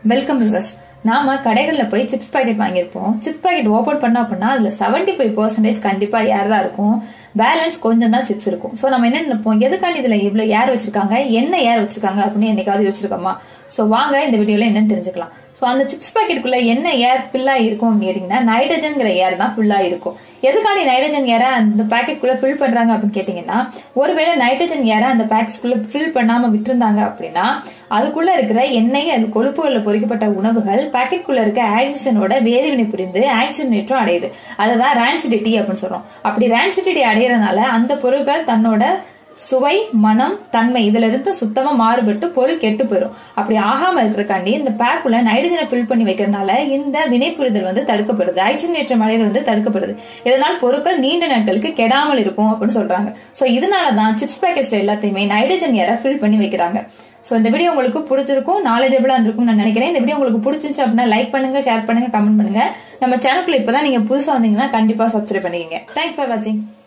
welcome viewers நாம கடைகள்ல போய் சிப்ஸ் பாக்கெட் வாங்கியிருப்போம் சிப்ஸ் பாக்கெட் ஓபன் பண்ண அப்படின்னா அதுல செவன்டி ஃபைவ் பர்சன்டேஜ் கண்டிப்பா ஏர் தான் இருக்கும் பேலன்ஸ் கொஞ்சம் தான் சிப்ஸ் இருக்கும் சோ நம்ம என்ன நினைப்போம் எதுக்காண்டி இதுல இவ்வளவு ஏர் வச்சிருக்காங்க என்ன ஏர் வச்சிருக்காங்க அப்படின்னு என்னைக்காவது யோசிச்சிருக்கோமா சோ வாங்க இந்த வீடியோல என்னன்னு தெரிஞ்சுக்கலாம் சோ அந்த சிப்ஸ் பாக்கெட்டுக்குள்ள என்ன ஏர் ஃபில்லா இருக்கும் அப்படின்னு கேட்டீங்கன்னா நைட்ரஜன்ங்கிற ஏர் தான் ஃபுல்லா இருக்கும் எதுக்காண்டி நைட்ரஜன் ஏரை அந்த பாக்கெட்டுக்குள்ள ஃபில் பண்றாங்க அப்படின்னு கேட்டீங்கன்னா ஒருவேளை நைட்ரஜன் ஏரை அந்த பாக்கெட்ஸ்குள்ள ஃபில் பண்ணாம விட்டுருந்தாங்க அப்படின்னா அதுக்குள்ள இருக்கிற எண்ணெய் அது கொழுப்புகள்ல பொறிக்கப்பட்ட உணவுகள் பாக்கெட்டுக்குள்ள இருக்க ஆக்சிஜனோட வேதிவினை புரிந்து ஆக்சிஜனேற்றம் அடையுது அதுதான் ரான்சிடிட்டி அப்படின்னு சொல்றோம் அப்படி ரான்சிடிட்டி அடையறதுனால அந்த பொருட்கள் தன்னோட சுவை மனம் தன்மை இதுல இருந்து சுத்தமா மாறுபட்டு பொருள் கெட்டு போயிடும் அப்படி ஆகாம இருக்கிறக்காண்டி இந்த பேக்குள்ள நைட்ரஜனை ஃபில் பண்ணி வைக்கிறதுனால இந்த வினைப்புரிதல் வந்து தடுக்கப்படுது ஆக்சிஜனேற்றம் அடையிறது வந்து தடுக்கப்படுது இதனால் பொருட்கள் நீண்ட நாட்களுக்கு கெடாமல் இருக்கும் அப்படின்னு சொல்றாங்க சோ இதனாலதான் சிப்ஸ் பேக்கெட்ஸ்ல எல்லாத்தையுமே நைட்ரஜன் ஏரை ஃபில் பண்ணி வைக்கிறாங்க சோ இந்த வீடியோ உங்களுக்கு பிடிச்சிருக்கும் நாலேஜபிளா இருந்திருக்கும் நான் நினைக்கிறேன் இந்த வீடியோ உங்களுக்கு பிடிச்சிருந்துச்சு அப்படின்னா லைக் பண்ணுங்க ஷேர் பண்ணுங்க கமெண்ட் பண்ணுங்க நம்ம சேனலுக்குள்ள இப்பதான் நீங்க புதுசா வந்தீங்கன்னா கண்டிப்பா சப்ஸ்கிரைப் பண்ணிக்கங்க தேங்க்ஸ் ஃபார் வாட்சிங்